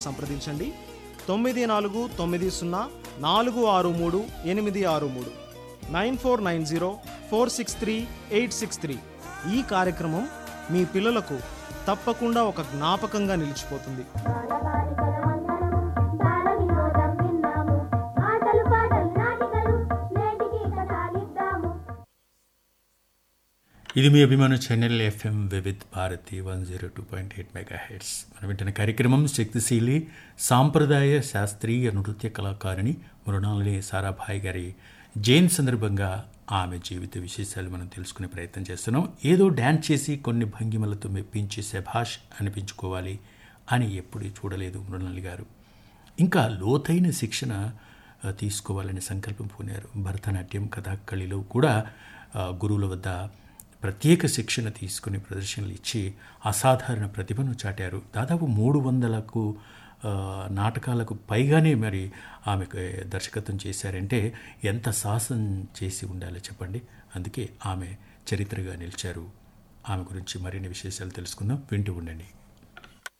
సంప్రదించండి తొమ్మిది నాలుగు తొమ్మిది సున్నా నాలుగు ఆరు మూడు ఎనిమిది ఆరు మూడు nine four nine zero four six three eight six three ఈ కార్యక్రమం మీ పిల్లలకు తప్పకుండా ఒక జ్ఞాపకంగా నిలిచిపోతుంది బాలబాలికల వందనము బాల వినోదం విన్నాము ఆటలు పాటలు నాటికలు నేటికి కథాలిద్దాము ఇది మీ అభిమాన channel FM Vividh Bharati one zero two point eight megahertz మనం వింటున్న కార్యక్రమం శక్తిశీలి సాంప్రదాయ శాస్త్రీయ నృత్య కళాకారిణి మృణాలిని సారాభాయ్ గారి జైన్ సందర్భంగా ఆమె జీవిత విశేషాలు మనం తెలుసుకునే ప్రయత్నం చేస్తున్నాం ఏదో డ్యాన్స్ చేసి కొన్ని భంగిమలతో మెప్పించి శభాష్ అనిపించుకోవాలి అని ఎప్పుడూ చూడలేదు మృణాలి గారు ఇంకా లోతైన శిక్షణ ఆ, తీసుకోవాలని సంకల్పం పూనారు భరతనాట్యం కథాకళిలో కూడా ఆ, గురువుల వద్ద ప్రత్యేక శిక్షణ తీసుకుని ప్రదర్శనలు ఇచ్చి అసాధారణ ప్రతిభను చాటారు దాదాపు మూడు వందలకు ఆ, నాటకాలకు పైగానే మరి ఆమెకు దర్శకత్వం చేశారంటే ఎంత సాహసం చేసి ఉండాలో చెప్పండి అందుకే ఆమె చరిత్రగా నిలిచారు ఆమె గురించి మరిన్ని విశేషాలు తెలుసుకుందాం వింటూ ఉండండి